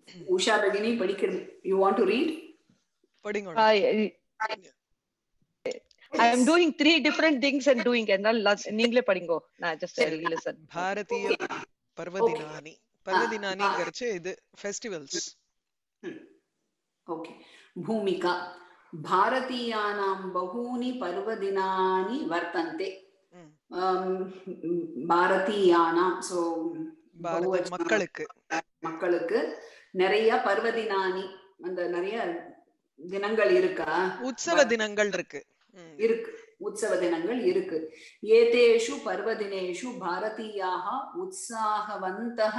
உஷா பகினி படிக்கிறது you want to read படிங்க I am doing three different things and doing என்னால நீங்களே படிங்கோ நான் ஜஸ்ட் லிசன் பாரதிய பர்வதினானி பர்வதினானிங்கிறச்சு இது ஃபெஸ்டிவல்ஸ் ओके भूमिका भारतीयानां बहूनि पर्वदिनानि वर्तन्ते अम्, भारतीयानां सो பாரத மக்களுக்கு மக்களுக்கு நிறைய பர்வதினானி அந்த நிறைய தினங்கள் இருக்கா உற்சவ தினங்கள் இருக்கு ம். இருக்கு உற்சவ தினங்கள் இருக்கு ஏதேஷு பர்வதினேஷு பாரதீயாக உற்சாகவந்தக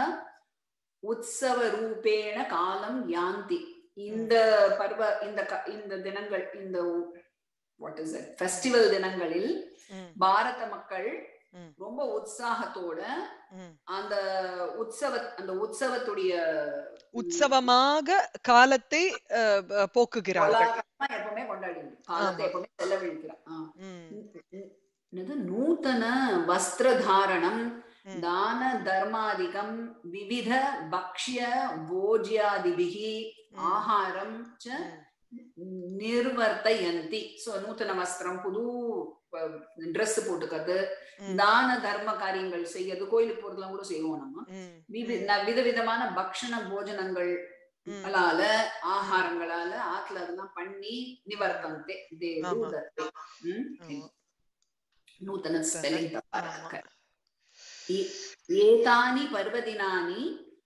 உற்சவ ரூபேண காலம் யாந்தி இந்த பர்வ இந்த க- இந்த தினங்கள் இந்த வாட் இஸ் ஃபெஸ்டிவல் தினங்களில் ம், பாரத மக்கள் ம். ரொம்ப உற்சாகத்தோட ம். அந்த உற்சவ அந்த உற்சவத்துடைய உற்சவமாக காலத்தை அஹ், அஹ், போக்குகிறார்கள் கோலாகலமா எப்பவுமே கொண்டாடி காலத்தை ஆமா. எப்பவுமே செலவழிக்கிறான் ஆ. ம், என்னது நூத்தன வஸ்திரதாரணம் ம். தான தர்மாதிகம் விவித பக்ஷ்ய போஜ்யாதிபிகி ம். ஆகாரம் ச ம். நிர்வர்த்தயந்தி சோ நூத்தன வஸ்திரம் புது ட்ரெஸ் போட்டுக்கிறது ம். தான தர்ம காரியங்கள் செய்யறது கோயிலுக்கு போறதுலாம் கூட செய்வோம் நம்ம ம், விவி- ந- விதவிதமான பக்ஷண போஜனங்கள் ம். ால ஆகாரங்களால ஆத்துல அதெல்லாம் பண்ணி நிவர்த்தந்தே they do ஆமா. that thing. ம்? ஆமா. நூத்தன ஸ்பெல்லிங் தப்பா ஆமா. இருக்கு. ए- एतानि पर्वदिनानि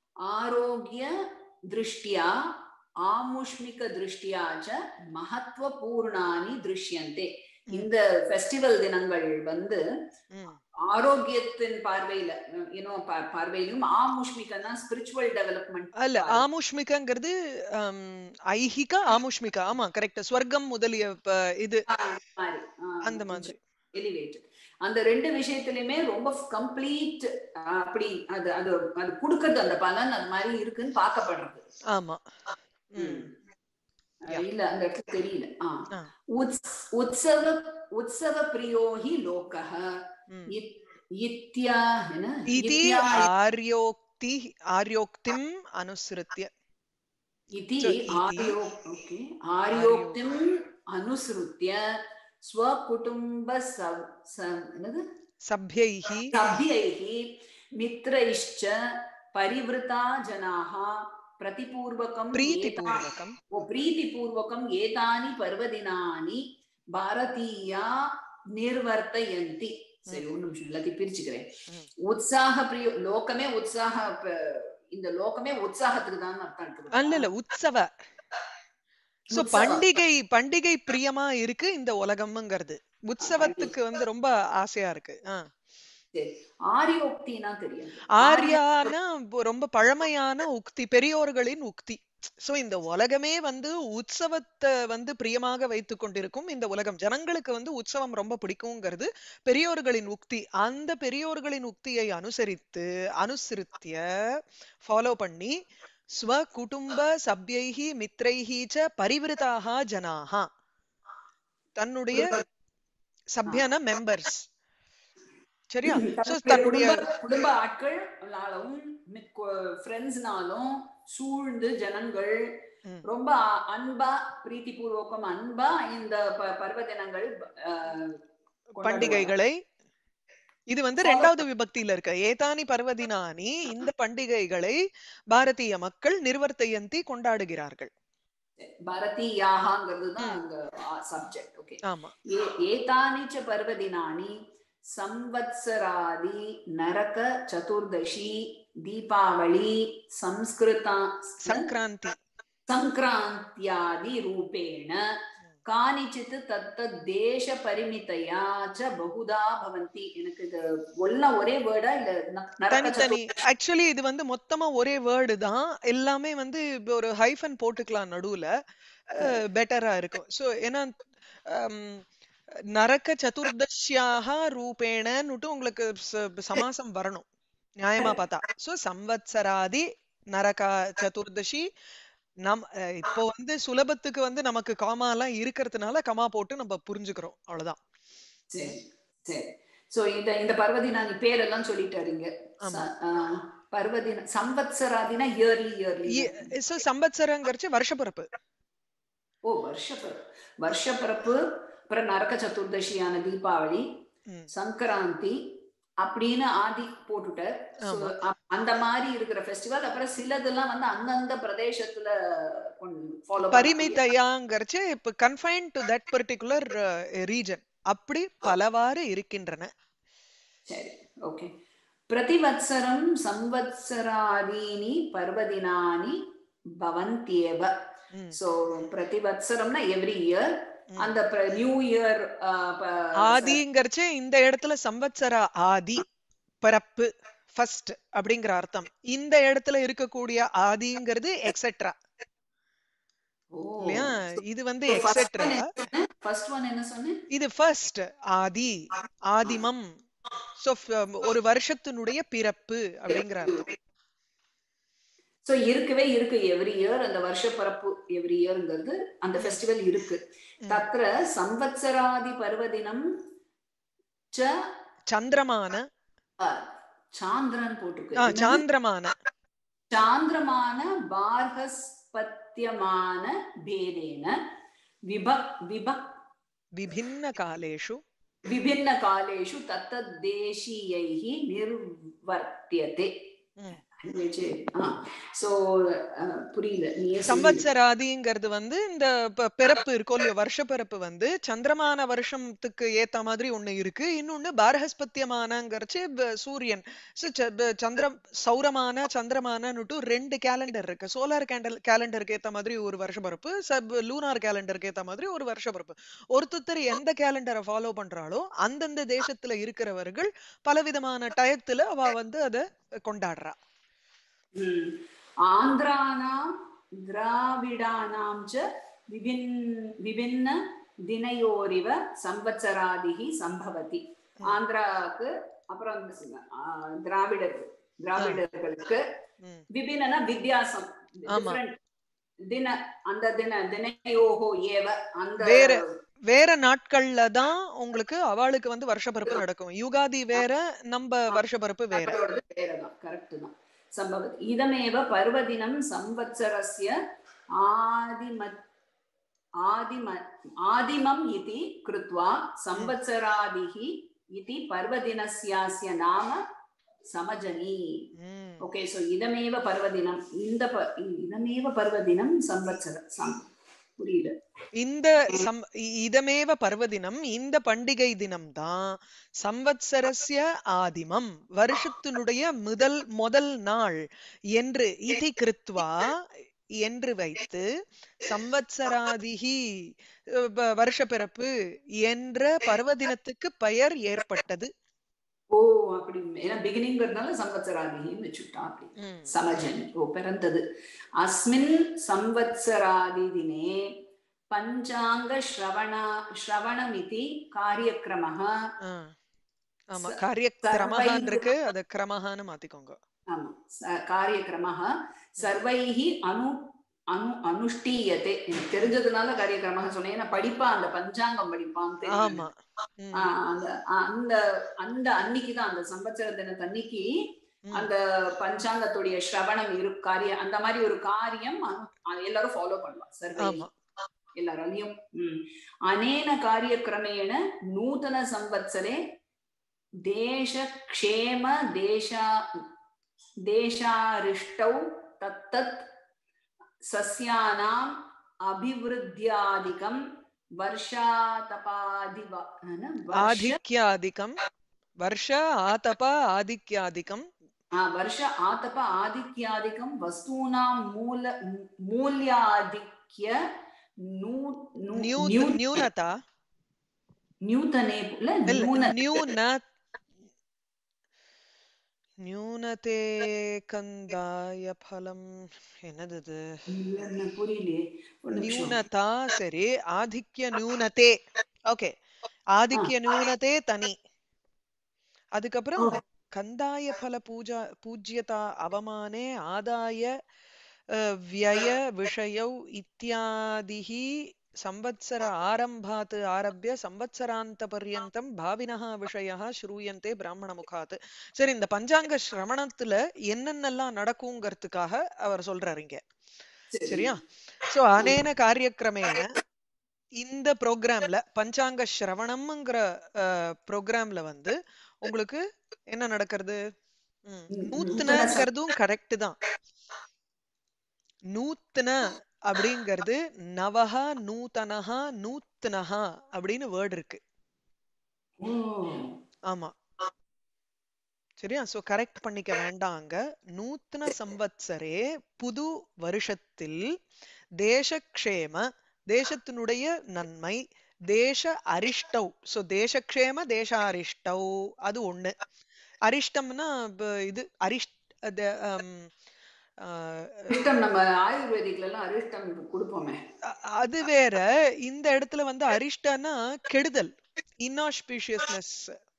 आरोग्य दृष्ट्या ஆமுஷ்மிக திருஷ்டியா ச மகத்துவபூர்ணானி திருஷ்யந்தே இந்த ஃபெஸ்டிவல் தினங்கள் வந்து ம். ஆரோக்கியத்தின் பார்வையில யூனோ பார்வையிலும் ஆமுஷ்மிகன்னா ஸ்பிரிச்சுவல் டெவலப்மெண்ட் அல்ல ஆமுஷ்மிகங்கிறது ஹம், ஐஹிக ஆமுஷ்மிக ஆமா கரெக்ட் ஸ்வர்க்கம் முதலிய ப- இது மாதிரி அந்த மாதிரி எலிவேட்டட் அந்த ரெண்டு விஷயத்திலுமே ரொம்ப கம்ப்ளீட் அப்படி அது அது அது கொடுக்கறது அந்த பலன் அது மாதிரி இருக்குன்னு பார்க்கப்படுறது ஆமா ம். Yeah. இல்ல அந்த இடத்துல தெரியல ஆ. ஆ. உத்ஸ்- உற்சவ உற்சவ பிரியோஹி லோகः ம். இத்- இத்யா என்ன इति இத்யா आर्योक्ति आर्योक्तिम् अनुसृत्य इति So, इति. आर्यो ओके आर्योक्तिम् अनुसृत्य स्वकुटुम्ब सव- स- என்னது सभ्यैः सभ्यैः मित्रैश्च परिवृता जनाः प्रतिपूर्वकं एता- प्रीतिपूर्वकम् ओ प्रीतिपूर्वकम् एतानि पर्वदिनानि பாரதீயா நிர்வர்த்தயந்தி சரி ஒரு நிமிஷம் எல்லாத்தையும் பிரிச்சுக்கிறேன் ம். உற்சாக பிரியோ லோகமே உற்சாக ப- இந்த லோகமே உற்சாகத்துக்கு தான் அர்த்தம் இருக்குது அல்ல இல்ல உற்சவ சோ உற்சவம். பண்டிகை பண்டிகை பிரியமா இருக்கு இந்த உலகம்ங்கிறது உற்சவத்துக்கு வந்து ரொம்ப ஆசையா இருக்கு ஆ. சரி. ஆரியோக்தினா தெரியும் ஆர்யான ப- ரொம்ப பழமையான உக்தி பெரியோர்களின் உக்தி சோ இந்த உலகமே வந்து உற்சவத்தை வந்து பிரியமாக வைத்துக் கொண்டிருக்கும் இந்த உலகம் ஜனங்களுக்கு வந்து உற்சவம் ரொம்ப பிடிக்குங்கிறது பெரியோர்களின் உக்தி அந்த பெரியோர்களின் உக்தியை அனுசரித்து அனுசரித்திய ஃபாலோ பண்ணி ஸ்வ குடும்ப சப்யைஹி மித்ரைஹி ச பரிவிருதாக ஜனாஹா தன்னுடைய சப்யன மெம்பர்ஸ் சரியா சோ தன்னுடைய தன்னுடைய குடும்ப குடும்ப ஆட்கள்னாலும் ஃப்ரெண்ட்ஸ்னாலும் சூழ்ந்து ஜனங்கள் ம். ரொம்ப அ- அன்பா பிரீத்தி பூர்வகம் அன்பா இந்த ப- பர்வதினங்கள் அஹ், கொண்டாடுவாங்க. பண்டிகைகளை இது வந்து Follow ரெண்டாவது விபக்தியில இருக்கு ஏதானி பர்வதினானி இந்த பண்டிகைகளை பாரதிய மக்கள் நிர்வர்த்தயந்தி கொண்டாடுகிறார்கள் பாரதியாகங்கிறது தான் அங்க சப்ஜெக்ட் ஓகே ஆமா ஏதானி ச பர்வதினானி संवत्सरादि नरक चतुर्दशी दीपावली संस्कृता சங்கராந்தி संक्रान्त्यादि रूपेण कानिचित् तत्तत् देशपरिमितया च बहुधा भवन्ति எனக்கு இது எல்லாம் ஒரே வேர்டா இல்ல ந- நரக தனித்தனி சதுர்தசி ஆக்சுவலி இது வந்து மொத்தமா ஒரே வேர்டு தான் எல்லாமே வந்து இப்ப ஒரு ஹைஃபன் போட்டுக்கலாம் நடுவுல பெட்டரா இருக்கும் சோ ஏன்னா ஹம், நரக சதுர்தஷ்யாக ரூபேணன்னுட்டு உங்களுக்கு ச- சமாசம் வரணும் நியாயமா பார்த்தா சோ சம்வத்சராதி நரக சதுர்தசி நம் அஹ், இப்போ வந்து சுலபத்துக்கு வந்து நமக்கு காமா எல்லாம் இருக்கிறதுனால கமா போட்டு நம்ம புரிஞ்சுக்கிறோம் அவ்வளவுதான் சரி சரி சோ இந்த இந்த பர்வதி நான் பேரெல்லாம் சொல்லிட்டாருங்க ஆமா. ச- ஆஹ், பர்வதின சம்வத்சராதினா இயர்லி இயர்லி சோ சம்பத்சரங்கிறச்சு வருஷ பிறப்பு ஓ வருஷப்பிறப்பு வருஷப்பிறப்பு அப்புறம் நரக சதுர்தசியான தீபாவளி ம். சங்கராந்தி அப்படின்னு ஆதி போட்டுட்டார் So, ஆமா. அ- அந்த மாதிரி இருக்கிற ஃபெஸ்டிவல் அப்புறம் சிலதெல்லாம் வந்து அந்தந்த பிரதேசத்துல ஃபாலோ பரிமிதையாங்கிறச்சு இப்ப confine to that particular region அப்படி பலவாறு இருக்கின்றன சரி ஓகே பிரதிவத்சரம் சம்வத்சராதீனி பர்வதினானி பவந்தியேவ ம். சோ பிரதிவத்சரம்னா எவ்ரி இயர் ம். அந்த நியூ இயர் ஆதிங்கிறச்சு இந்த இடத்துல சம்பத்சர ஆதி பிறப்பு ஃபர்ஸ்ட் அப்படிங்கிற அர்த்தம் இந்த இடத்துல இருக்கக்கூடிய ஆதிங்கிறது எக்ஸெட்ரா இல்லையா இது வந்து எக்ஸெட்ரா ஃபர்ஸ்ட் ஒன் என்ன சொன்னேன் இது ஃபர்ஸ்ட் ஆதி ஆதிமம் சோ ஒரு வருஷத்தினுடைய பிறப்பு அப்படிங்கிற அர்த்தம் சோ இருக்கவே இருக்கு எவ்ரி இயர் அந்த வருஷ பிறப்பு எவ்ரி இயர்ங்கிறது அந்த ஃபெஸ்டிவல் இருக்கு ம். தத்ர சம்வத்சராதி பர்வதினம் ச சந்திரமான அ, சாந்திரன் போட்டிருக்கு ஆ, என்னது? சாந்திரமான சாந்திரமான பார்கஸ்பத்தியமான பேதேன விபக் விபக் விபின்ன காலேஷு விபின்ன காலேஷு தத்தத் தேசியைः நிர்வர்த்தியதே ம். சோ புரியல நீயே சொல்லு. சம்பத்சராதிங்கிறது வந்து இந்த ப- பிறப்பு இருக்கோ இல்லையோ வருஷ பிறப்பு வந்து சந்திரமான வருஷத்துக்கு ஏத்த மாதிரி ஒண்ணு இருக்கு இன்னொன்னு பாரஹஸ்பத்தியமானங்கிறச்சு ப- சூரியன் So, ச- ப- சந்திரம் சௌரமான சந்திரமானன்னுட்டு ரெண்டு கேலண்டர் இருக்கு சோலார் கேண்டல் கேலண்டருக்கு ஏத்த மாதிரி ஒரு வருஷ பிறப்பு சப் லூனார் கேலண்டருக்கு ஏத்த மாதிரி ஒரு வருஷ பிறப்பு ஒருத்தர் எந்த கேலண்டரை ஃபாலோ பண்றாளோ அந்தந்த தேசத்துல இருக்கிறவர்கள் பலவிதமான டயத்துல அவ வந்து அதை கொண்டாடுறா ம். आन्ध्राणां द्राविडानां च विभिन् विभिन्न दिनयोरिव संवत्सरादिः सम्भवति ஆந்திராவுக்கு அப்புறம் இந்த, ஆ, திராவிடர் திராவிடர்களுக்கு ம். விபின்னா வித்தியாசம் ஆமா. different. தின அந்த தின தினையோகோ ஏவ அந்த வேற. வேற நாட்கள்ல தான் உங்களுக்கு அவளுக்கு வந்து வருஷப்பிறப்பு நடக்கும் யுகாதி வேற நம்ம வருஷப்பிறப்பு வேற அவரோடது வேறதான் கரெக்ட் தான் சம்பவத் இதமேவ பர்வதினம் சம்வத்சரஸ்ய ஆதிமத் ஆதிம ஆதிமம் இதி கிருத்வா சம்வத்சராதிஹி இதி பர்வதினஸ்யாஸ்ய நாம சமஜனி ம். ஓகே சோ இதமேவ பர்வதினம் இந்த ப- இதமேவ பர்வதினம் சம்வத்சர சம் புரியல இந்த சம் இ- இதமேவ பர்வதினம் இந்த பண்டிகை தினம்தான் சம்வத்சரஸ்ய ஆதிமம் வருஷத்தினுடைய முதல் முதல் நாள் என்று இதி கிருத்வா என்று வைத்து சம்வத்சராதிகி அஹ், ப- வருஷப்பிறப்பு என்ற பர்வதினத்துக்கு பெயர் ஏற்பட்டது ஓ அப்படி ஏன்னா பிகினிங்கிறதுனால சம்வத்சராதின்னு வச்சுட்டா அப்படி ம். समजनि ओ परन्तद् अस्मिन् संवत्सरादि दिने पञ्चाङ्गश्रवण श्रवणमिति कार्यक्रमः ஆ. ஆமா ச- காரியக்கிரமஹான் சர்வைः இருக்கு அது கிரமஹான்னு மாத்திக்கோங்க आम् स- कार्यक्रमः सर्वैः अनु அனு அனுஷ்டீயத்தை எனக்கு தெரிஞ்சதுனால காரியக்கிரமக சொன்னேன் ஏன்னா படிப்பா அந்த பஞ்சாங்கம் படிப்பான்னு தெரியும் ஆமா ம், ஆஹ் அந்த அந்த அந்த அன்னைக்குதான் அந்த சம்பத்சர தினத்தன்னைக்கு ம். அந்த பஞ்சாங்கத்துடைய ஸ்ரவணம் இரு காரியம் அந்த மாதிரி ஒரு காரியம் அனு- அ- எல்லாரும் ஃபாலோ பண்ணுவாங்க சர்வே ஆமா எல்லாராலையும் ம். அனேன காரியக்கிரமேண நூதன சம்வத்சரே தேசக்ஷேம தேசா தேசாரிஷ்டௌ தத்தத் சஸ்யானாம் அபிவிருத்தியாதிகம் வருஷாதபாதிவ வருஷ ஆதிக்யாதிகம் வருஷ ஆதப ஆதிக்யாதிகம் आ, वर्ष आतप आदित्यादिकं वस्तूनां मूल मूल्याधिक्य नू नू- நியூ- न्यू- நியூனதா न्यूतने இல்ல இல்ல न्यून நியூன நியூனதே கந்தாய பலம் என்னது இது இல்ல, புரியலையே ஒரு நிமிஷம் நியூனதா சரி ஆதிக்ய நியூனதே ஓகே ஆதிக்ய நியூனதே தனி அதுக்கப்புறம் கந்தாய பல பூஜா பூஜ்யதா அவமானே ஆதாய அஹ், வியய விஷயௌ இத்தியாதிஹி संवत्सर आरम्भात् आरभ्य संवत्सरान्त पर्यन्तं பாவினஹ விஷயः ஸ்ரூயந்தே பிராமண முகாத் சரி இந்த பஞ்சாங்க சிரவணத்துல என்னென்னலாம் நடக்குங்கிறதுக்காக அவர் சொல்றாரு இங்க சரி. சரியா சோ அனேன காரியக்கிரமேன இந்த ப்ரோக்ராம்ல பஞ்சாங்க சிரவணம்ங்கிற ப்ரோக்ராம்ல வந்து உங்களுக்கு என்ன நடக்கிறது ம், ம், நூத்தனங்கிறதும் கரெக்ட் தான் நூத்தன அப்படிங்கிறது நவஹ நூதனஹா நூத்தனஹா அப்படின்னு வேர்டு இருக்கு ஓ, ஆமா சரியா சோ கரெக்ட் பண்ணிக்க வேண்டாம் அங்க நூத்தன சம்பத்சரே புது வருஷத்தில் தேசக்ஷேம தேசத்தினுடைய நன்மை தேச அரிஷ்டௌ சோ தேசக்ஷேம தேச அரிஷ்டௌ அது ஒண்ணு அரிஷ்டம்னா இப்ப இது அரிஷ்ட் அது, ஹம், ஆஹ், அரிஷ்டம் நம்ம ஆயுர்வேதிக்ல எல்லாம் அரிஷ்டம் கொடுப்போமே அ- அது வேற இந்த இடத்துல வந்து அரிஷ்டனா கெடுதல் இன்னாஸ்பீஷியஸ்னஸ்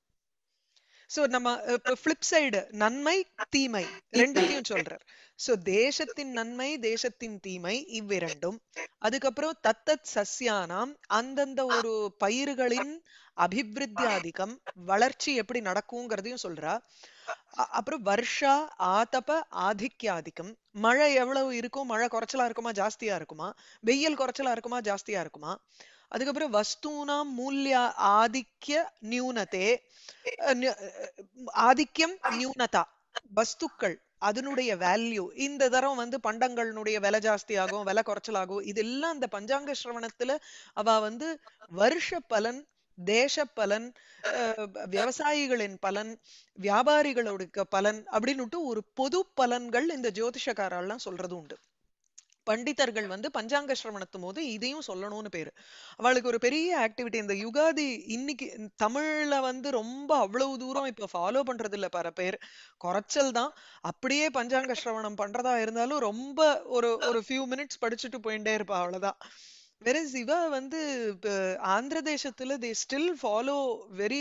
சோ நம்ம ஃபிளிப் சைடு நன்மை தீமை ரெண்டுத்தையும் சொல்றார் சோ தேசத்தின் நன்மை தேசத்தின் தீமை இவ்விரண்டும் அதுக்கப்புறம் தத்தத் சஸ்யானாம் அந்தந்த ஒரு பயிர்களின் அபிவிருத்தியாதிக்கம் வளர்ச்சி எப்படி நடக்குங்கிறதையும் சொல்றா அ- அப்புறம் வர்ஷா ஆதப ஆதிக்யாதிக்கம் மழை எவ்வளவு இருக்கும் மழை குறைச்சலா இருக்குமா ஜாஸ்தியா இருக்குமா வெயில் குறைச்சலா இருக்குமா ஜாஸ்தியா இருக்குமா அதுக்கப்புறம் வஸ்தூனாம் மூல்ய ஆதிக்ய நியூனதே அஹ் நி- அஹ் ஆதிக்கம் நியூனதா வஸ்துக்கள் அதனுடைய வேல்யூ இந்த தரம் வந்து பண்டங்களினுடைய விலை ஜாஸ்தியாகும் விலை குறைச்சலாகும் இதெல்லாம் அந்த பஞ்சாங்க சிரவணத்துல அவ வந்து வருஷ பலன் தேச பலன் அஹ் விவசாயிகளின் பலன் வியாபாரிகளுடைய பலன் அப்படின்னுட்டு ஒரு பொது பலன்கள் இந்த ஜோதிஷக்காரெல்லாம் சொல்றது உண்டு பண்டிதர்கள் வந்து பஞ்சாங்க சிரவணத்தும் போது இதையும் சொல்லணும்னு பேரு அவளுக்கு ஒரு பெரிய ஆக்டிவிட்டி இந்த யுகாதி இன்னைக்கு தமிழ்ல வந்து ரொம்ப அவ்வளவு தூரம் இப்ப ஃபாலோ பண்றது இல்ல பல பேர் குறைச்சல் தான் அப்படியே பஞ்சாங்க சிரவணம் பண்றதா இருந்தாலும் ரொம்ப ஒரு ஒரு ஃபியூ மினிட்ஸ் படிச்சுட்டு போயிட்டே இருப்பா அவ்வளவுதான் வெரஸ் இவ வந்து இப்ப ஆந்திர தேசத்துல தே ஸ்டில் ஃபாலோ வெரி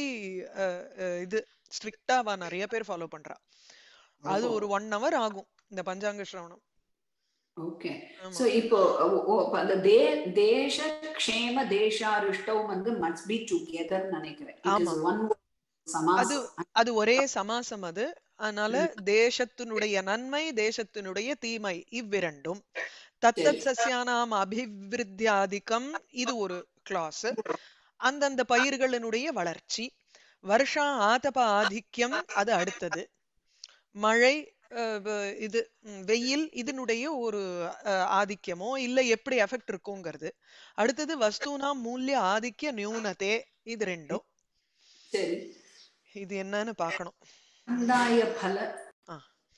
இது ஸ்ட்ரிக்டா அவ நிறைய பேர் ஃபாலோ பண்றா அது ஒரு ஒன் ஹவர் ஆகும் இந்த பஞ்சாங்க சிரவணம் ஓகே ஆமா சோ இப்போ ஓ, ஓ, அப்ப அந்த தே தேச க்ஷேம தேசாரிஷ்டம் வந்து மஸ்ட் பி டுகெதர் நினைக்கிறேன் இட் ஆமா இஸ் ஒன் சமாஸ் அது அது ஒரே சமாசம் அது அதனால தேசத்தினுடைய நன்மை தேசத்தினுடைய தீமை இவ்விரண்டும் தத்தத் சஸ்யானாம் அபிவிருத்தியாதிக்கம் இது ஒரு கிளாஸ் அந்தந்த பயிர்களினுடைய வளர்ச்சி வருஷா ஆதப ஆதிக்கம் அது அடுத்தது மழை அஹ், வ- இது ம், வெயில் இதனுடைய ஒரு அஹ், ஆதிக்கமோ இல்ல எப்படி எஃபெக்ட் இருக்குங்கிறது அடுத்தது வஸ்தூனா மூல்ய ஆதிக்க நியூனதே இது ரெண்டும் சரி இது என்னன்னு பார்க்கணும் கந்தாய பல ஆ.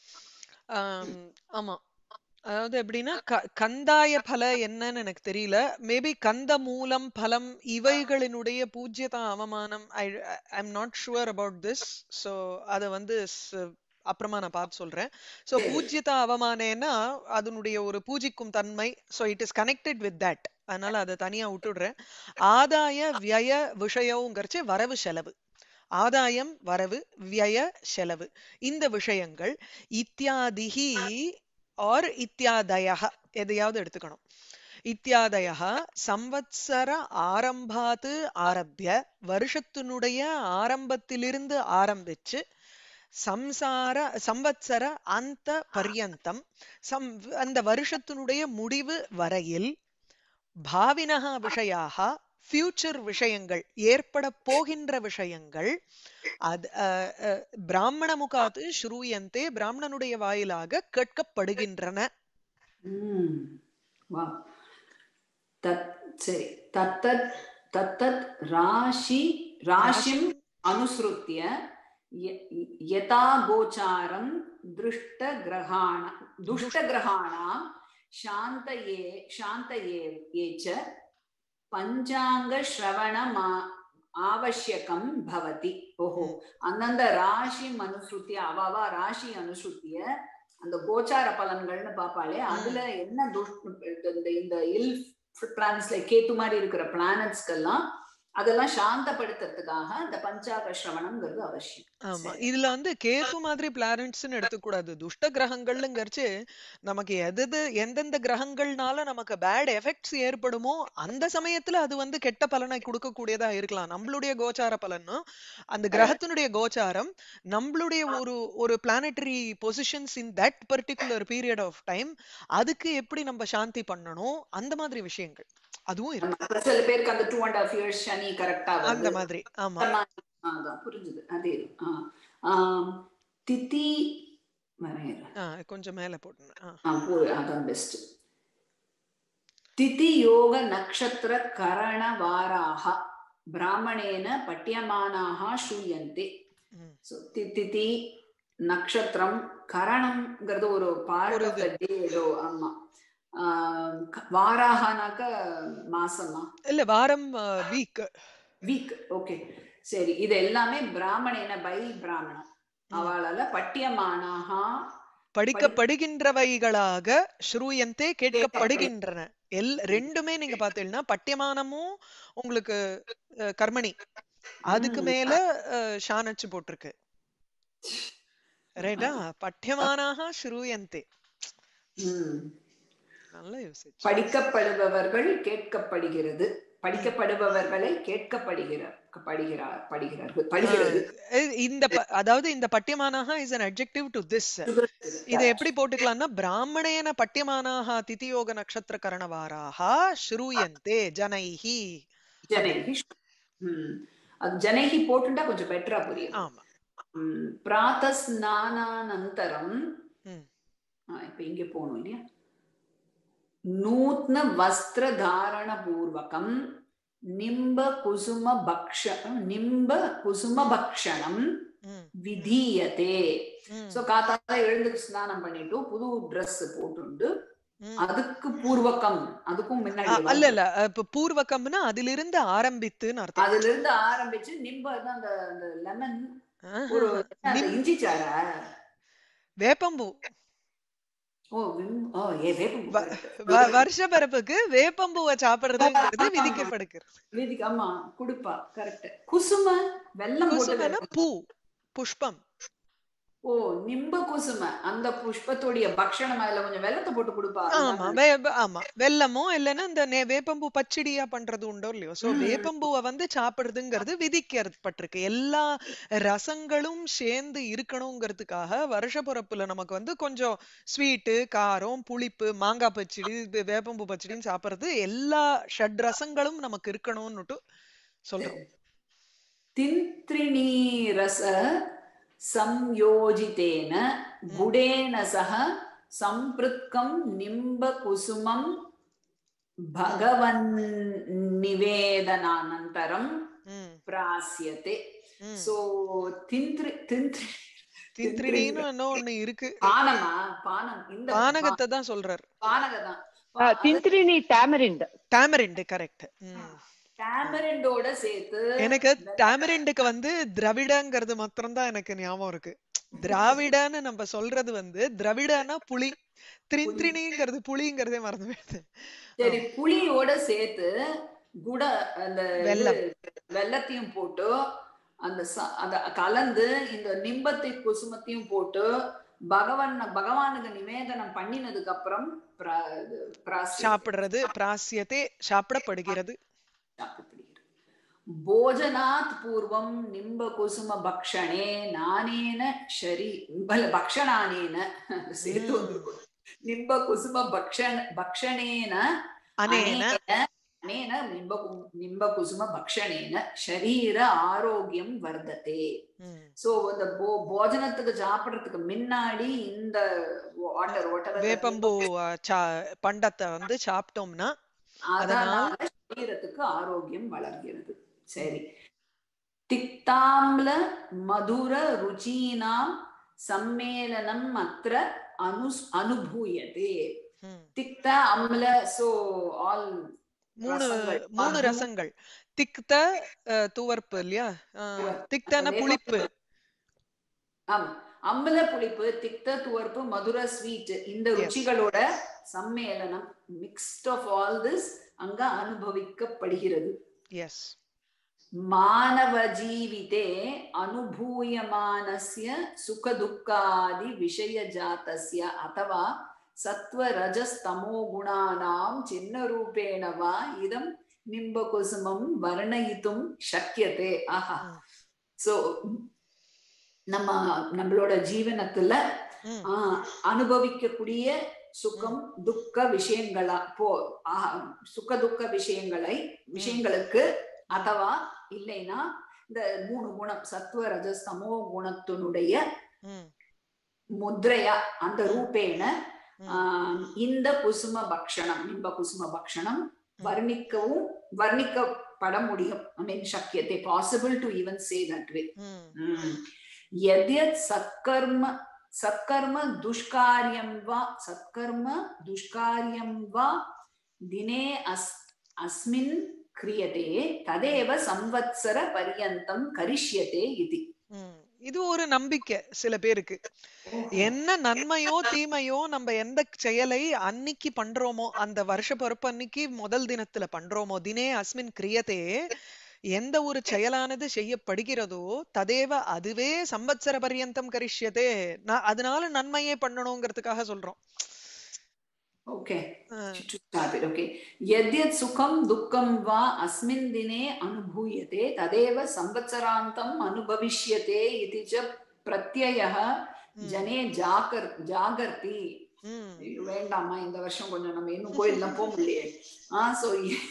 ஆம், ஆமா அதாவது எப்படின்னா க- கந்தாய பல என்னன்னு எனக்கு தெரியல மேபி கந்த மூலம் பலம் இவைகளினுடைய பூஜ்யதா அவமானம் I I'm not sure about this so அதை வந்து ஸ்- அப்புறமா நான் பார்த்து சொல்றேன் ஸோ பூஜ்யதா அவமானேன்னா அதனுடைய ஒரு பூஜிக்கும் தன்மை so it is connected with that அதனால அதை தனியா விட்டுடுறேன் ஆதாய விய விஷயங்கிறச்சு வரவு செலவு ஆதாயம் வரவு விய செலவு இந்த விஷயங்கள் இத்தியாதிஹி ஆர் இத்தியாதயः எதையாவது எடுத்துக்கணும் இத்தியாதயः சம்வத்சர ஆரம்பாத்து ஆரம்பிய வருஷத்தினுடைய ஆரம்பத்திலிருந்து ஆரம்பிச்சு சம்சார சம்வத்சர அந்த பர்யந்தம் சம் அந்த வருஷத்தினுடைய முடிவு வரையில் பாவினக விஷயாக ஃபியூச்சர் விஷயங்கள் ஏற்பட போகின்ற விஷயங்கள் அது அஹ், அஹ், பிராமண முகாத்து ஸ்ரூயந்தே பிராமணனுடைய வாயிலாக கேட்கப்படுகின்றன ம் வா தத் சரி தத்தத் தத்தத் ராஷி ராஷிம் अनुसृत्य य- यथा गोचारं दृष्टग्रहाण दुष्टग्रहाणां शान्तये शान्तये ये च पञ्चाङ्गश्रवणम् आवश्यकं भवति ओहो அந்தந்த ராசி அனுசృத்திய அவாவா ராசி அனுசృத்திய அந்த கோச்சார பலன்கள்னு பாப்பாளே அதுல என்ன துஷ் இந்த இந்த இல் பிளானட்ஸ்ல கேத்து மாதிரி இருக்கிற பிளானட்ஸ்க்கெல்லாம் அதெல்லாம் சாந்தப்படுத்துறதுக்காக இந்த பஞ்சாக சிரவணம்ங்கிறது அவசியம் ஆமா சரி. இதுல வந்து கேது மாதிரி பிளானட்ஸ்னு எடுத்துக்கூடாது துஷ்ட கிரகங்கள்ங்கிறச்சு நமக்கு எது எது எந்தெந்த கிரகங்கள்னால நமக்கு பேட் எஃபெக்ட்ஸ் ஏற்படுமோ அந்த சமயத்துல அது வந்து கெட்ட பலனை கொடுக்கக்கூடியதா இருக்கலாம் நம்மளுடைய கோச்சார பலனும் அந்த கிரகத்தினுடைய கோச்சாரம் நம்மளுடைய ஒரு ஒரு planetary positions in that particular period of time அதுக்கு எப்படி நம்ம சாந்தி பண்ணணும் அந்த மாதிரி விஷயங்கள் அதுவும் இருக்கு ஆமா. சில பேருக்கு அந்த டூ அண்ட் ஹாஃப் இயர்ஸ் சனி கரெக்டா அந்த வருது மாதிரி ஆமா அதான் புரிஞ்சுது அதே ஆ. ஆம், திதி வரேன் ஆ, கொஞ்சம் மேல போட்டுனேன் ஆ. ஆ, போ- அதான் பெஸ்ட் திதி யோக நக்ஷத்திர கரண வாராக பிராமணேன பட்டியமானாக ஸ்ரூயந்தே ம். So, தி- திதி நக்ஷத்திரம் கரணம்ங்கிறது ஒரு பார்ட் ஒரு ஆஃப் த டே ஏதோ ஆமா ஆஹ் க- வாராகனாக்க மாசமா இல்ல வாரம் வீக் வீக் ஓகே சரி இது எல்லாமே பிராமணேன பை பிராமணம் அவளால பட்டியமானாக படிக்கப்படுகின்றவைகளாக ஸ்ரூயந்தே கேட்கப்படுகின்றன எல் ரெண்டுமே நீங்க பாத்தீங்கன்னா பட்டியமானமும் உங்களுக்கு அஹ், கர்மணி அதுக்கு ம். மேல அஹ், ஷானச்சு போட்டிருக்கு ரைட்டா பட்டியமானாக ஸ்ரூயந்தே ம். நல்ல யூசேஜ் படிக்கப்படுபவர்கள் கேட்கப்படுகிறது படிக்கப்படுபவர்களை கேட்கப்படுகிற படுகிறார் படுகிறார்கள் படுகிறது இந்த ப- அதாவது இந்த பட்டியமானாக is an adjective to this இதை எப்படி போட்டுக்கலாம்னா பிராமணேன பட்டியமானாக திதியோக நட்சத்திர கரணவாராக ஸ்ரூயந்தே ஜனைஹி ஜனகி ம். அது ஜனகி போட்டுட்டா கொஞ்சம் பெட்டரா புரியும் ஆமா ம். பிராத்தஸ்நானானந்தரம் ம். ஆ, இப்ப இங்க போகணும் இல்லையா நூத்ன வஸ்திர தாரண பூர்வகம் நிம்ப குசும பக்ஷ நிம்ப குசும பக்ஷணம் ம், விதீயதே ம், சோ காத்தால எழுந்து ஸ்நானம் பண்ணிட்டு புது Dress போட்டுண்டு ம். அதுக்கு பூர்வகம் அதுக்கும் ஆ, முன்னாடி அல்ல இல்ல இப்ப பூர்வகம்னா அதிலிருந்து ஆரம்பித்துன்னு அர்த்தம் அதுல இருந்து ஆரம்பிச்சு நிம்ப அந்த அந்த லெமன் ஆஹா. ஒரு அந்த நிம்- இஞ்சி சாரா வேப்பம்பூ ஓ விம் ஓ ஏ வேப்பம் வ- வ- வருஷ பிறப்புக்கு வேப்பம்பூவை சாப்பிடுறதுங்கிறது விதிக்கப்படுகிறது வீதிக்கு ஆமா குடுப்பா கரெக்ட் குசும வெல்லம் போட்டு குசுமன பூ புஷ்பம் ஓ நிம்ப குசும அந்த புஷ்பத்துடைய பக்ஷணம் அதுல கொஞ்சம் வெல்லத்தை போட்டு கொடுப்பா ஆமா வே- வே- ஆமா வெல்லமோ இல்லைன்னா இந்த நே- வேப்பம்பூ பச்சடியா பண்றது உண்டோ இல்லையோ சோ ம். வேப்பம்பூவை வந்து சாப்பிடுறதுங்கிறது விதிக்கப்பட்டிருக்கு எல்லா ரசங்களும் சேர்ந்து இருக்கணுங்கிறதுக்காக வருஷ பிறப்புல நமக்கு வந்து கொஞ்சம் ஸ்வீட்டு காரம் புளிப்பு மாங்காய் பச்சடி வே- வேப்பம்பூ பச்சடின்னு சாப்பிடுறது எல்லா ஷட் ரசங்களும் நமக்கு இருக்கணும்னுட்டு சொல்றோம் தின்த்ரிணீ ரச संयोजितेन गुडेन सह सम्पृक्कं निम्बकुसुमं भगवन्निवेदनानन्तरं ம், प्रास्यते ம். सो तिन्त्रि तिन्त्रि தின்த்ரிடின்னு இன்னும் ஒண்ணு இருக்கு பானமா பானம் இந்த பானகத்தை தான் சொல்றாரு பானகதான் திந்திரினி டேமரிண்ட் டாமரிண்ட் கரெக்ட் டேமரிண்டோட சேர்த்து எனக்கு டாமரிண்டுக்கு வந்து திராவிடங்கிறது மாத்திரம்தான் எனக்கு ஞாபகம் இருக்கு திராவிடன்னு நம்ம சொல்றது வந்து திராவிடனா புலி திரிந்திரினிங்கிறது புலிங்கிறதே மறந்து போயிடுது சரி புளியோட சேர்த்து குட அந்த இது வெல்லம். வெல்லத்தையும் போட்டு அந்த ச- அத கலந்து இந்த நிம்பத்தை குசுமத்தையும் போட்டு பகவான் பகவானுக்கு நிவேதனம் பண்ணினதுக்கு அப்புறம் பிர- இது பிராசி- சாப்பிடுறது பிராசியத்தை சாப்பிடப்படுகிறது சாப்பிடப்படுகிறது போஜனாத் பூர்வம் நிம்ப குசும பக்ஷணே நானேன ஷரி பல பக்ஷணானேன சேர்த்து ம். வந்திருக்கும். நிம்ப குசும பக்ஷண பக்ஷணேன அனேன அனேன நிம்ப கு- நிம்ப குசும பக்ஷணேன ஷரீர ஆரோக்கியம் வர்த்ததே ம், சோ இந்த போ- போஜனத்துக்கு சாப்பிடுறதுக்கு முன்னாடி இந்த வாட்டர் வாட்டர் வேப்பம்பூ அ, சா- பண்டத்தை வந்து சாப்பிட்டோம்னா அதனால சரீரத்துக்கு ஆரோக்கியம் வளர்கிறது சரி திக்தாம்ல மதுர ருச்சீனாம் சம்மேளனம் அத்திர அனு அனுபூயதே ம், திக்த அம்ல சோ ஆல் மூணு ரசங்கள். மூணு மது- ரசங்கள் திக்த அ, துவர்ப்பு இல்லையா ஆ, துவர்ப்பு. திக்தன புளிப்பு ஆமா அம்பல புளிப்பு திக்த துவர்ப்பு மதுர ஸ்வீட் இந்த Yes. ருச்சிகளோட சம்மேளனம் மிக்ஸ்ட் ஆஃப் ஆல் திஸ் அங்க அனுபவிக்கப்படுகிறது எஸ் मानवजीविते अनुभूयमानस्य सुखदुःखादिविषयजातस्य अथवा सत्त्वरजस्तमोगुणानां चिह्नरूपेण वा इदं निम्बकुसुमं वर्णयितुं शक्यते ஆஹா ம். சோ நம்ம நம்மளோட ஜீவனத்துல ம், ஆஹ், அனுபவிக்கக்கூடிய சுகம் துக்க விஷயங்களா போ ஆஹ், சுக துக்க விஷயங்களை விஷயங்களுக்கு அதவா இல்லைன்னா இந்த மூணு குணம் சத்துவ ரஜஸ் தமோ குணத்தினுடைய ம், முத்ரையா அந்த ரூபேண ம். ஆஹ், இந்த குசும பக்ஷணம் நிம்ப குசும பக்ஷணம் வர்ணிக்கவும் வர்ணிக்கப்பட முடியும் ஐ மீன் சக்கியத்தை possible to even say that way ம். यद्यत् सत्कर्म सत्कर्म दुष्कार्यं वा सत्कर्म दुष्कार्यं वा दिने अस् अस्मिन् क्रियते तदेव संवत्सर पर्यन्तं करिष्यते इति ம். இது ஒரு நம்பிக்கை சில பேருக்கு என்ன நன்மையோ தீமையோ நம்ம எந்த செயலை அன்னைக்கு பண்றோமோ அந்த வருஷ பிறப்பு அன்னைக்கு முதல் தினத்துல பண்றோமோ தினே அஸ்மின் கிரியதே எந்த ஒரு செயலானது செய்யப்படுகிறதோ ததேவ அதுவே சம்பத்சர பர்யந்தம் கரிஷ்யதே நான் அதனால நன்மையே பண்ணணுங்கிறதுக்காக சொல்றோம் okay ah, to stop it okay यद्यत् सुखं दुःखं वा अस्मिन् दिने अनुभूयते तदेव संवत्सरान्तम् अनुभविष्यते इति च प्रत्ययः ம், जने जागर् जागर्ति ம். ஐயோ, வேண்டாம்மா இந்த வருஷம் கொஞ்சம் நம்ம இன்னும் கோயில்லாம் போக முடியலையே ஆ சோ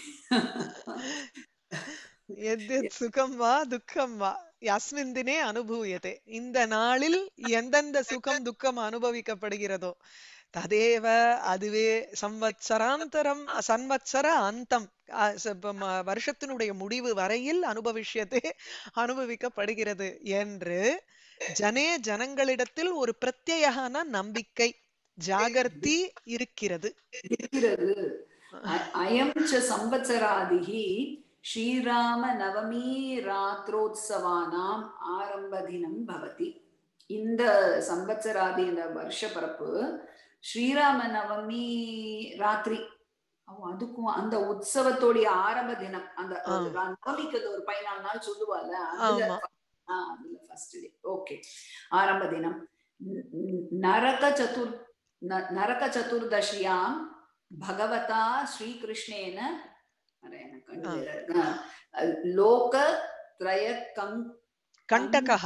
எத்யத் சுகம் வா துக்கம் வா அஸ்மின் தினே அனுபூயதே இந்த நாளில் எந்தெந்த சுகம் துக்கம் அனுபவிக்கப்படுகிறதோ ததேவ அதுவே சம்வத்சராந்தரம் சன்வத்சர அந்தம் அ, ச- ப- ம- வருஷத்தினுடைய முடிவு வரையில் அனுபவிஷ்யத்தே அனுபவிக்கப்படுகிறது என்று ஜனே ஜனங்களிடத்தில் ஒரு பிரத்யேகமான நம்பிக்கை ஜாகர்த்தி இருக்கிறது இருக்கிறது அ- அயம் ச சம்வத்சராதிகி ஸ்ரீராம நவமி ராத்ரோத்சவானாம் ஆரம்ப தினம் பவதி இந்த சம்பத்சராதி இந்த வருஷ பரப்பு ஸ்ரீராம நவமி ராத்திரி அவ அதுக்கும் அந்த உற்சவத்தோடைய ஆரம்ப தினம் அந்த ஆ. அது நவமிக்கு அது ஒரு பதினாலு நாள் சொல்லுவால அதுல ஆமா. ஆ, அதுல ஃபர்ஸ்ட் டே ஓகே ஆரம்ப தினம் ந- ந- நரக சதுர் ந- நரக சதுர்தசியாம் பகவதா ஸ்ரீகிருஷ்ணேன அरे, எனக்கு கண்ணு ஆ. வேற இருக்கு. ஆ, லோக திரய கம் கண்டகஹ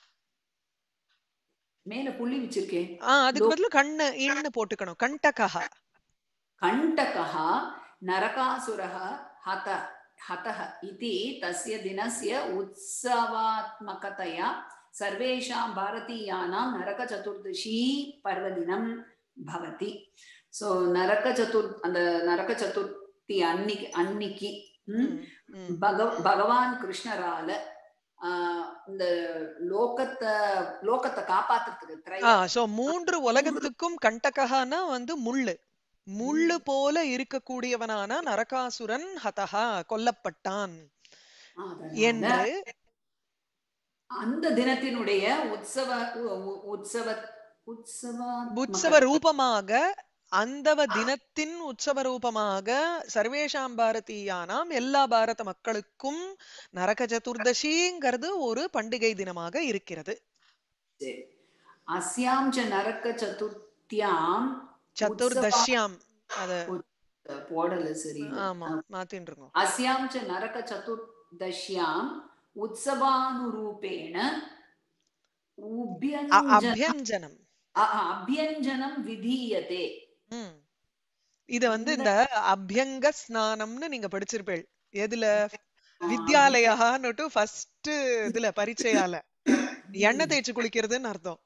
மேல புள்ளி வச்சிருக்கேன் ஆஹ் அதுக்கு லோ- பதிலா கண்ணு இன்னு போட்டுக்கணும் கண்டகஹ कण्टकः नरकासुरः हत हतः इति तस्य दिनस्य उत्सवात्मकतया सर्वेषां भारतीयानां नरकचतुर्दशी पर्वदिनं भवति सो नरकचतुर् அந்த நரக சதுர்த்தி அன்னிக்கு அன்னிக்கு ம், ம், ம். பகவ பகவான் கிருஷ்ணரால ஆஹ், இந்த லோகத்தை லோகத்தை காப்பாத்துறதுக்கு திரை ஆ சோ மூன்று உலகத்துக்கும் கண்டகஹானா வந்து முள்ளு முள்ளு போல இருக்கக்கூடியவனான நரகாசுரன் ஹதஹா கொல்லப்பட்டான் அதனால என்று அந்த தினத்தினுடைய உற்சவ உ- உற்சவ உற்சவ உற்சவ ரூபமாக அந்தவ தினத்தின் உற்சவ ரூபமாக சர்வேஷாம் பாரதீயானாம் எல்லா பாரத மக்களுக்கும் நரக சதுர்தசிங்கிறது ஒரு பண்டிகை தினமாக இருக்கிறது அஸ்யாம் ச நரக்க சதுர்த்தியாம் சதுர்தஷ்யாம் அத உற்சவ- போடல சரி ஆமா மாத்தின்னு இருக்கோம் அஸ்யாம் ச நரக சதுர்தஷ்யாம் உற்சவானுரூபேண அ- உபியஞ்சன அபியஞ்சனம் அ- அ- அபியஞ்சனம் விதீயதே ம். இத வந்து இந்த அபியங்க ஸ்நானம்னு நீங்க படிச்சிருப்பேள் எதுல வித்யாலயான்னுட்டு ஃபர்ஸ்ட் இதுல பரீட்சையால எண்ணெய் தேய்ச்சி குளிக்கிறதுன்னு அர்த்தம்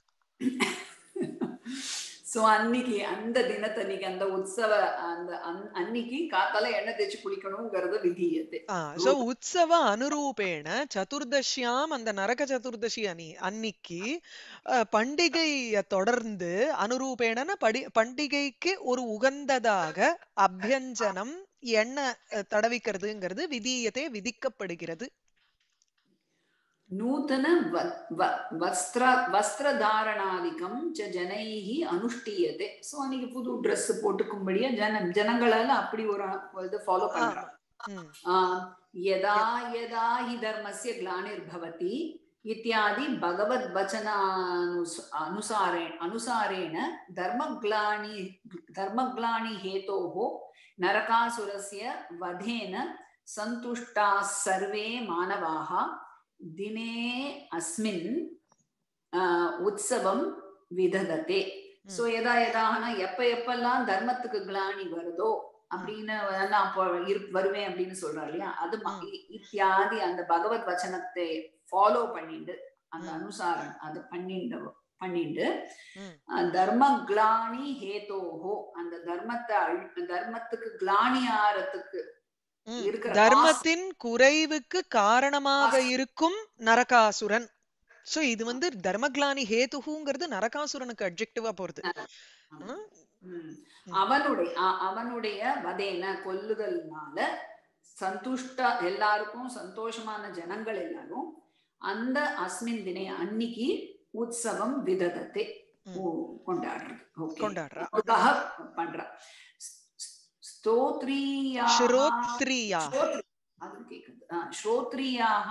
சோ அன்னைக்கு அந்த தினத்தன்னைக்கு அந்த உற்சவ அந்த அன்- அன்னைக்கு காத்தால எண்ணெய் தேய்ச்சி குளிக்கணுங்கிறது விதியது ஆ சோ உற்சவ அனுரூபேண சதுர்தஷ்யாம் அந்த நரக சதுர்தசி அனி அன்னிக்கு அஹ், பண்டிகைய தொடர்ந்து அனுரூபேணன படி பண்டிகைக்கு ஒரு உகந்ததாக அபியஞ்சனம் எண்ணெய் அஹ், தடவிக்கிறதுங்கிறது விதியத்தை விதிக்கப்படுகிறது நூத்தன வ- வ- வஸ்திர வஸ்திரதாரணாதிக்கம் ச ஜனைஹ அனுஷ்டியதே சோ அன்னைக்கு புது Dress போட்டுக்கும்படியா ஜன ஜனங்களால அப்படி ஒரு இது ஃபாலோ பண்றாங்க ம் ஆஹ் यदा यदा हि धर्मस्य ग्लानिर्भवति इत्यादि भगवद्वचनानुस अनुसारेण अनुसारेण धर्मग्लानि धर्मग्लानि हेतोः नरकासुरस्य वधेन सन्तुष्टाः सर्वे मानवाः दिने अस्मिन् अ, उत्सवं विदधते சோ எதா எதாகனா எப்ப எப்பெல்லாம் தர்மத்துக்கு கிளானி வருதோ அப்படின்னு நான் அப்போ இரு- வருவேன் அப்படின்னு சொல்றா இல்லையா அது ம- ம். இ- இத்தியாதி அந்த பகவத் வச்சனத்தை ஃபாலோ பண்ணிட்டு அந்த ம். அனுசாரம் அது பண்ணிட்டு பண்ணிட்டு ம். அஹ், தர்ம கிளானி ஹேதோஹோ அந்த தர்மத்தை அழி- தர்மத்துக்கு கிளானி ஆறத்துக்கு ம். இருக்கிற தர்மத்தின் குறைவுக்கு காரணமாக இருக்கும் நரகாசுரன் சோ இது வந்து தர்மக்லானி ஹேதுகுங்கிறது நரகாசுரனுக்கு அட்ஜெக்டிவா போறது ம்? ம். ம். அவனுடைய அ- அவனுடைய வதேன கொல்லுதல்னால சந்துஷ்ட எல்லாருக்கும் சந்தோஷமான ஜனங்கள் எல்லாரும் அந்த அஸ்மின் தினை அன்னிக்கு உற்சவம் விததத்தை ம். ஓ- கொண்டாடுறது ஓகே கொண்டாடுறா அதுக்காக பண்றா ஸ்- ஸ்- ஸ்தோத்ரியாக ஸ்ரோத்ரியா ஸ்ரோத்ரி- அது கேக்குது ஆ, ஸ்ரோத்ரியாக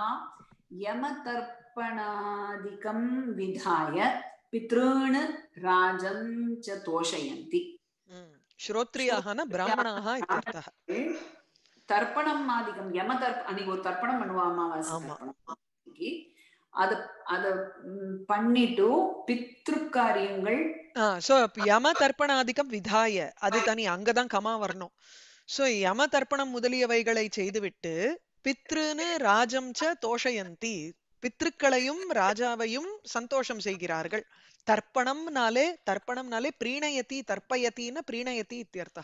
யமதர்ப்பணாதிகம் விதாய பித்ருண் ராஜம் ச தோஷயந்தி ம். ஸ்ரோத்ரியாகனா பிராமணாக இत्यर्थः தர்ப்பணம் ஆதிக்கம் யம தர்ப்ப அன்னைக்கு ஒரு தர்ப்பணம் பண்ணுவா அமாவாசை ஆமா. தர்ப்பணம் அன்னைக்கு. அத அத ம், பண்ணிட்டு பித்ரு காரியங்கள் ஆ சோ யம தர்ப்பணாதிக்கம் விதாய அது தனி அங்கதான் கமா வரணும் சோ யம தர்ப்பணம் முதலியவைகளை செய்துவிட்டு பித்ருன்னு ராஜம் ச தோஷயந்தி பித்ருக்களையும் ராஜாவையும் சந்தோஷம் செய்கிறார்கள் தர்ப்பணம்னாலே தர்ப்பணம்னாலே பிரீணயதி தர்ப்பயத்தின்னு பிரீணயதி இத்தியர்த்தः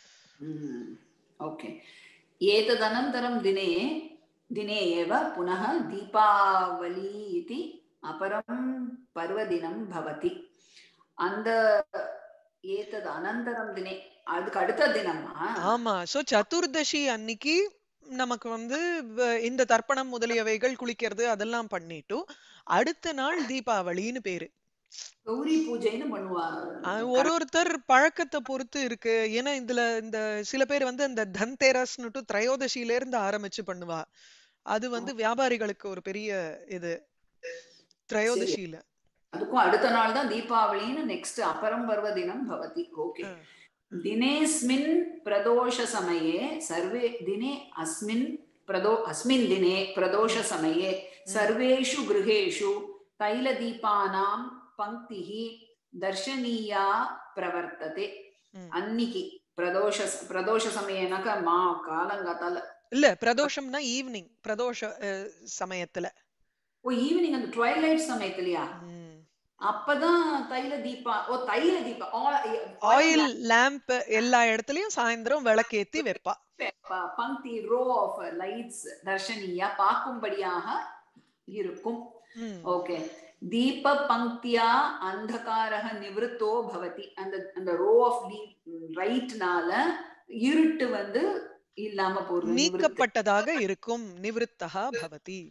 ஓகே ஏததனந்தரம் தினே தினே ஏவ புனः தீபாவளி इति अपरं பர்வதினம் பவதி அந்த ஏதது அனந்தரம் தினே அதுக்கு அடுத்த தினமா ஆமா சோ சதுர்தசி அன்னைக்கு நமக்கு வந்து வ- இந்த தர்ப்பணம் முதலியவைகள் குளிக்கிறது அதெல்லாம் பண்ணிட்டு அடுத்த நாள் தீபாவளின்னு பேரு கௌரி பூஜைன்னு பண்ணுவா அஹ் ஒரு ஒருத்தர் பழக்கத்தை பொறுத்து இருக்கு ஏன்னா இதுல இந்த சில பேர் வந்து இந்த தன்தேரஸ்னுட்டு திரையோதசியில இருந்து ஆரம்பிச்சு பண்ணுவா அது வந்து வியாபாரிகளுக்கு ஒரு பெரிய இது திரையோதசியில அதுக்கும் அடுத்த நாள் தான் தீபாவளின்னு நெக்ஸ்ட் அபரம் பர்வதினம் பவதி ஓகே ஆ. दिनेऽस्मिन् प्रदोषसमये सर्वे दिने अस्मिन् प्रदो अस्मिन् दिने प्रदोषसमये सर्वेषु गृहेषु तैलदीपानां पङ्क्तिः दर्शनीया प्रवर्तते ம். अन्निकि प्रदोष प्रदोषसमयेनक मा कालङ्गतल இல்ல பிரதோஷம்னா ஈவினிங் பிரதோஷ அஹ், சமயத்துல ஓ ஈவினிங் அந்த ட்வைலைட் சமயத்துலயா ம். அப்பதான் தைல தீபா ஓ தைல தீபா ஆயில் லேம்ப் எல்லா இடத்துலயும் சாயந்தரம் விளக்கேத்தி வைப்பா ப- பங்கி ரோ ஆஃப் லைட்ஸ் தர்ஷனியா பார்க்கும்படியாக இருக்கும் ம். ஓகே தீப பங்கியா அந்தகாரக நிவృத்தோ பவதி அந்த அந்த ரோ ஆஃப் ரைட்னால இருட்டு வந்து இல்லாம போறது நிவிருத்தி. நீக்கப்பட்டதாக இருக்கும் நிவிருத்தகா பவதி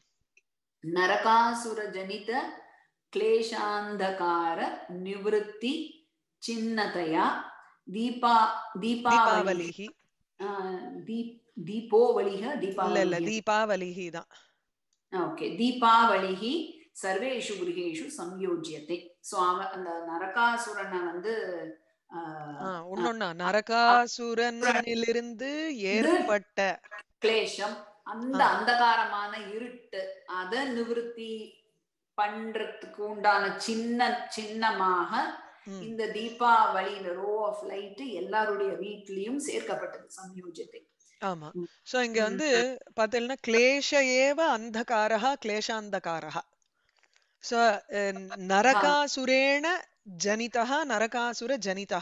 நரகாசுர ஜனித क्लेशान्धकार निवृत्ति चिन्नतया दीपा दीपावली தீபாவளிஹி दीप दीपोवलिः இல்ல இல்ல दीपावलिः தீபாவளிஹி தான் ஓகே தீபாவளிः சர்வேஷு கிரகேஷு சம்யோஜ்யத்தை சோ அவன் அந்த நரகாசுரனை வந்து ஆஹ், ஆஹ் ஒன்னொன்னா நரகாசுரனிலிருந்து ஏற்பட்ட கிளேஷம் அந்த ஆ. அந்தகாரமான இருட்டு அத நிவர்த்தி பண்றதுக்கு உண்டான சின்ன சின்னமாக ம், இந்த தீபாவளி இந்த ரோ ஆஃப் லைட் எல்லாருடைய வீட்லயும் சேர்க்கப்பட்டது சம்யோஜத்தை ஆமா ம். சோ இங்க வந்து பார்த்தீங்கன்னா கிளேஷ ஏவ அந்தகாரஹ கிளேஷாந்தகாரஹ சோ நரகாசுரேண ஜனிதஹ நரகாசுர ஜனிதஹ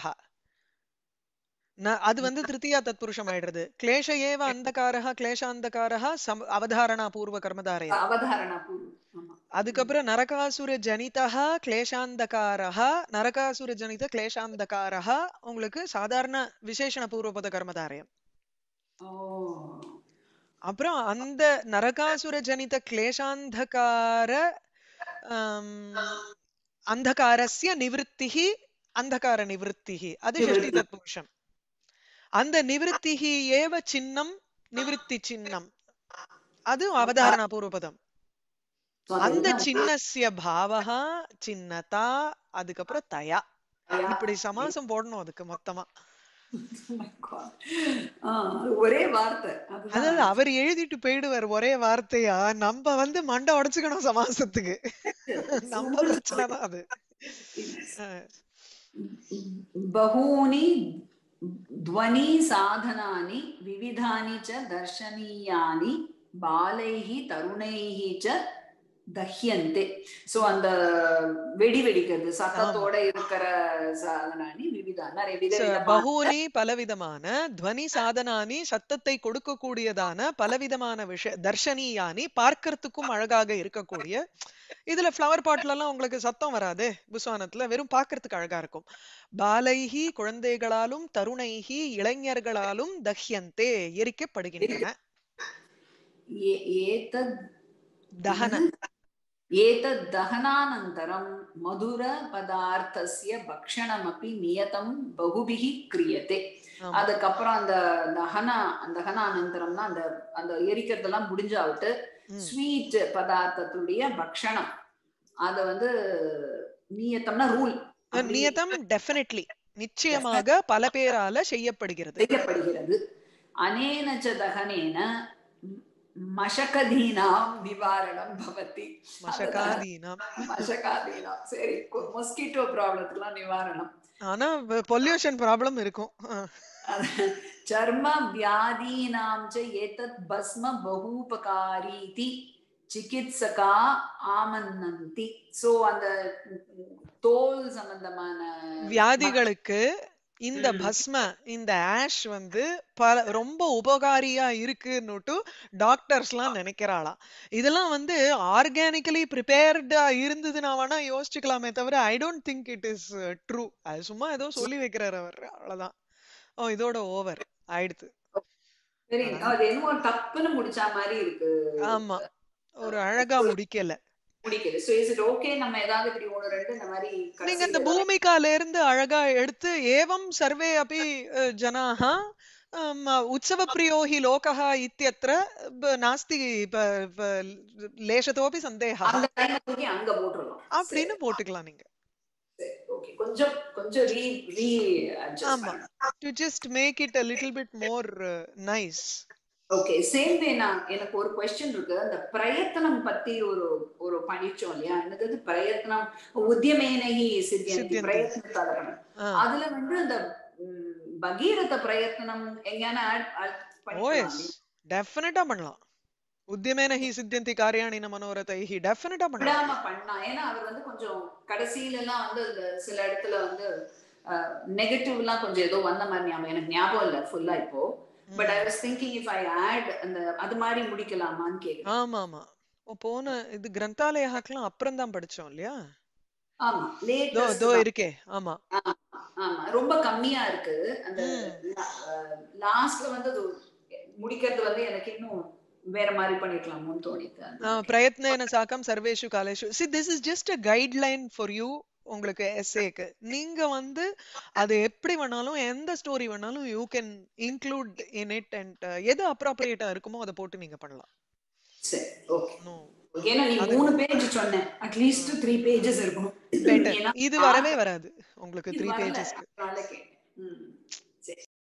ந- அது வந்து திருத்தியா தத்புருஷம் ஆயிடுறது கிளேஷ ஏவ அந்தகாரஹ கிளேஷாந்தகாரஹ சம் அவதாரணா பூர்வ கர்மதாரய அவதாரணா பூர்வம் ஆமா அதுக்கப்புறம் நரகாசுர ஜனிதஹ கிளேஷாந்தகாரஹ நரகாசுர ஜனித கிளேஷாந்தகாரஹ உங்களுக்கு சாதாரண விசேஷண பூர்வபத கர்மதாரயம் ஓ அப்புறம் அந்த நரகாசுர ஜனித கிளேஷாந்தகார ஆம், அந்தகாரஸ்ய நிவృత్తిஹி அந்தகார நிவృత్తిஹி அது ஷஷ்டி நிவிருத்தி. தத்புருஷம் அந்த நிவృత్తిஹி ஏவ சின்னம் நிவృత్తి சின்னம் அது அவதாரணா பூர்வபதம் So, அது அந்த வந்து சின்னஸ்ய பாவகா சின்னதா அதுக்கப்புறம் தயா தயா. இப்படி சமாசம் போடணும் அதுக்கு மொத்தமா Oh my God. ஆ, அது ஒரே வார்த்தை அதாவது அதுதான் அவர் எழுதிட்டு போயிடுவார் ஒரே வார்த்தையா நம்ம வந்து மண்டை உடைச்சுக்கணும் சமாசத்துக்கு நம்ம பிரச்சனை தான் அது அஹ் बहूनि ध्वनि साधनानि विविधानि च दर्शनीयानि बालैः तरुणैः च தஹ்யந்தே சோ அந்த வெடி வெடிக்கிறது சத்தத்தோட இருக்கிற சாதனானி விவிதா நிறைய ச- விதவிதமான பகூனி பலவிதமான துவனி சாதனானி சத்தத்தை கொடுக்கக்கூடியதான பலவிதமான விஷய தர்ஷனியானி பார்க்கறதுக்கும் அழகாக இருக்கக்கூடிய இதுல ஃப்ளவர் பாட்ல எல்லாம் உங்களுக்கு சத்தம் வராது புஸ்வானத்துல வெறும் பார்க்கறதுக்கு அழகா இருக்கும் பாலைஹி குழந்தைகளாலும் தருணைஹி இளைஞர்களாலும் தஹ்யந்தே எரிக்கப்படுகின்றன ஏ- ஏதத் தகன एतद् दहनानन्तरं मधुरपदार्थस्य भक्षणमपि नियतं बहुभिः क्रियते ஆமா. அதுக்கப்புறம் அந்த தகன தகனானந்தரம்னா அந்த அந்த எரிக்கிறதெல்லாம் முடிஞ்சாவிட்டு ம். ஸ்வீட் பதார்த்தத்துடைய பக்ஷணம் அத வந்து நியத்தம்னா ரூல் நியதம் டெஃபினெட்லி நிச்சயமாக பல பேரால செய்யப்படுகிறது செய்யப்படுகிறது அனேன ச தகனேன ம், மஷகதீனாம் நிவாரணம் பவதி மசகாதீனம் மஷகாதீனாம் சரி மொஸ்கிட்டோ ப்ராப்ளத்துக்குலாம் நிவாரணம் ஆனா பொல்யூஷன் ப்ராப்ளம் இருக்கும் அஹ். चर्म व्याधीनां च एतत् भस्म बहूपकारीति சிகித்சகா ஆமன்னந்தி சோ அந்த தோல் சம்பந்தமான வியாதிகளுக்கு இந்த ம். பஸ்ம இந்த ஆஷ் வந்து பல ரொம்ப உபகாரியா இருக்குன்னுட்டு டாக்டர்ஸ்லாம் நினைக்கிறாளாம் இதெல்லாம் வந்து ஆர்கானிக்கலி ப்ரிப்பேர்டா இருந்ததுன்னா வேணா யோசிச்சுக்கலாமே தவிர I don't think it is true அது சும்மா ஏதோ சொல்லி வைக்கிறாரு அவர் அவ்வளவுதான் ஓ இதோட ஓவர் ஆயிடுத்து சரி அது என்னமோ டப்புன்னு முடிச்ச மாதிரி இருக்கு ஆமா ஒரு அழகா முடிக்கல முடிக்குது சோ இஸ் இட் ஓகே நம்ம ஏதாவது இப்படி ஒன்று ரெண்டு இந்த மாதிரி நீங்க இந்த கடைசியில பூமிகால இருந்து அழகா எடுத்து ஏவம் சர்வே அபி அஹ், ஜனாः அம், உற்சவ பிரியோ ஹி லோகः இத்தியத்ர ப- நாஸ்தி ப- ப- லேசத்தோபி சந்தேகா அந்த டைம் தூக்கி அங்க போட்டுடலாம் அப்படின்னு போட்டுக்கலாம் நீங்க ஓகே கொஞ்சம் கொஞ்சம் ரீ ரீ அட்ஜஸ்ட் ஆமா to just make it a little bit more nice okay same way நான் எனக்கு ஒரு கொஸ்டின் இருக்கு அந்த பிரயத்தனம் பத்தி ஒரு ஒரு படிச்சோம் இல்லையா என்னது பிரயத்தனம் உத்தியமேனகி சித்தியந்தி சித்தியந்தி. பிரயத்னத்தாளர்கள் அதுல வந்து அந்த ம், பகீரத பிரயத்தனம் எங்கேயான ஆட் ஓஎஸ் டெஃபினட்டா பண்ணலாம் உத்தியமேன ஹி சித்தியந்தி காரியாணி மனோரதைஹி டெஃபினட்டா பண்ணலாம் விடாம பண்ணா ஏன்னா அவர் வந்து கொஞ்சம் கடைசியில எல்லாம் வந்து அந்த சில இடத்துல வந்து நெகட்டிவ் எல்லாம் கொஞ்சம் ஏதோ வந்த மாதிரி ஞாபகம் எனக்கு ஞாபகம் இல்ல ஃபுல்லா இப்போ but I was thinking if I add அந்த அது மாதிரி முடிக்கலாமான்னு கேக்குறேன் ஆமா ஆமா ஓ, போன இது கிரந்தாலயாக்கெல்லாம் அப்புறம் தான் படிச்சோம் இல்லையா ஆமா தோ லேட்டஸ்ட் தோ இருக்கே ஆமா ஆமா ரொம்ப கம்மியா இருக்கு அந்த லாஸ்ட்ல வந்து அது முடிக்கிறது வந்து எனக்கு இன்னும் வேற மாதிரி பண்ணிருக்கலாமோன்னு தோணித்து ஆ, பிரயத்னேன சாக்கம் சர்வேஷு காலேஷு see this is just a guideline for you உங்களுக்கு எஸ்ஏக்கு நீங்க வந்து அது எப்படி வேணாலும் எந்த ஸ்டோரி வேணாலும் you can include in it and எது அப்ராப்ரியேட்டா இருக்குமோ அதை போட்டு நீங்க பண்ணலாம் சரி ஓகே No, ஏன்னா நீ அது- மூணு பேஜ் சொன்ன அட்லீஸ்ட் த்ரீ பேஜஸ் இருக்கணும் better. ஏன்னா இது வரவே வராது உங்களுக்கு இது த்ரீ வரல. பேஜஸ்க்கு அதனால கேட்டேன்.